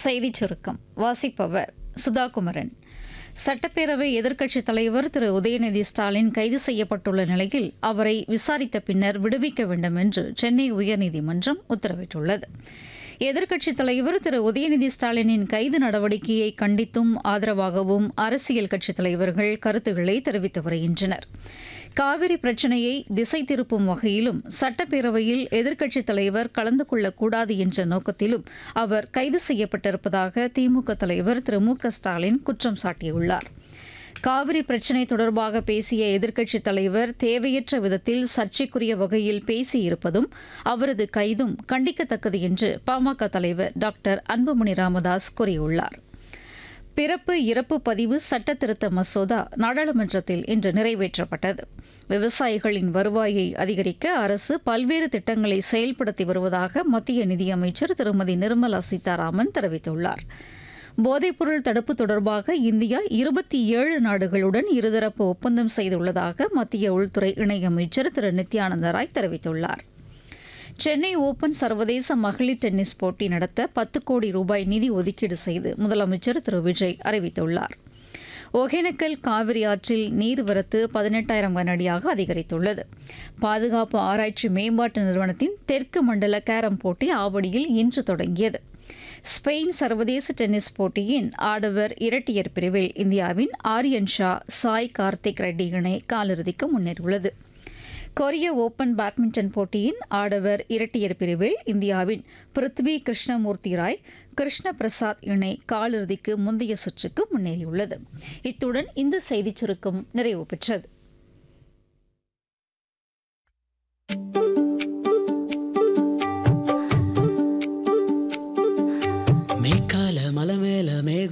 செய்திச் சுருக்கம் வாசிப்பவர் சுதாகுமரன் சட்டப்பேரவை எதிர்க்கட்சித் தலைவர் திரு உதயநிதி ஸ்டாலின் கைது செய்யப்பட்டுள்ள நிலையில் அவரை விசாரித்த பின்னர் விடுவிக்க வேண்டும் என்று சென்னை உயர்நீதிமன்றம் உத்தரவிட்டுள்ளது எதிர்க்கட்சித் தலைவர் திரு உதயநிதி ஸ்டாலினின் கைது நடவடிக்கையை கண்டித்தும் ஆதரவாகவும் அரசியல் கட்சித் தலைவர்கள் கருத்துக்களை தெரிவித்து வருகின்றனர் காவிரி பிரச்சினையை திசை திருப்பும் வகையிலும் சட்டப்பேரவையில் எதிர்க்கட்சித் தலைவர் கலந்து கொள்ளக்கூடாது என்ற நோக்கத்திலும் அவர் கைது செய்யப்பட்டிருப்பதாக திமுக தலைவர் திரு மு க ஸ்டாலின் குற்றம் சாட்டியுள்ளார் காவிரி பிரச்சினை தொடர்பாக பேசிய எதிர்க்கட்சித் தலைவர் தேவையற்ற விதத்தில் சர்ச்சைக்குரிய வகையில் பேசியிருப்பதும் அவரது கைதும் கண்டிக்கத்தக்கது என்று பாமக தலைவர் டாக்டர் அன்புமணி ராமதாஸ் கூறியுள்ளார் பிறப்பு இறப்பு பதிவு சட்ட திருத்த மசோதா நாடாளுமன்றத்தில் இன்று நிறைவேற்றப்பட்டது விவசாயிகளின் வருவாயை அதிகரிக்க அரசு பல்வேறு திட்டங்களை செயல்படுத்தி வருவதாக மத்திய நிதியமைச்சர் திருமதி நிர்மலா சீதாராமன் தெரிவித்துள்ளார் போதைப்பொருள் தடுப்பு தொடர்பாக இந்தியா இருபத்தி ஏழு நாடுகளுடன் இருதரப்பு ஒப்பந்தம் செய்துள்ளதாக மத்திய உள்துறை இணையமைச்சர் திரு நித்யானந்த ராய் தெரிவித்துள்ளார் சென்னை ஓபன் சர்வதேச மகளிர் டென்னிஸ் போட்டி நடத்த பத்து கோடி ரூபாய் நிதி ஒதுக்கீடு செய்து முதலமைச்சர் திரு விஜய் அறிவித்துள்ளார் ஒகேனக்கல் காவிரி ஆற்றில் நீர்வரத்து பதினெட்டாயிரம் கனஅடியாக அதிகரித்துள்ளது பாதுகாப்பு ஆராய்ச்சி மேம்பாட்டு நிறுவனத்தின் தெற்கு மண்டல கேரம் போட்டி ஆவடியில் இன்று தொடங்கியது ஸ்பெயின் சர்வதேச டென்னிஸ் போட்டியின் ஆடவர் இரட்டையர் பிரிவில் இந்தியாவின் ஆரியன் ஷா சாய் கார்த்திக் ரெட்டி இணை காலிறுதிக்கு முன்னேறியுள்ளது கொரிய ஓபன் பேட்மிண்டன் போட்டியின் ஆடவர் இரட்டையர் பிரிவில் இந்தியாவின் பிருத்வி கிருஷ்ணமூர்த்தி ராய் கிருஷ்ண பிரசாத் இணை காலிறுதிக்கு முந்தைய சுற்றுக்கு முன்னேறியுள்ளது இத்துடன் இந்த செய்திச் சுருக்கம் நிறைவு பெற்றது மேற்கால மலை மேல மேக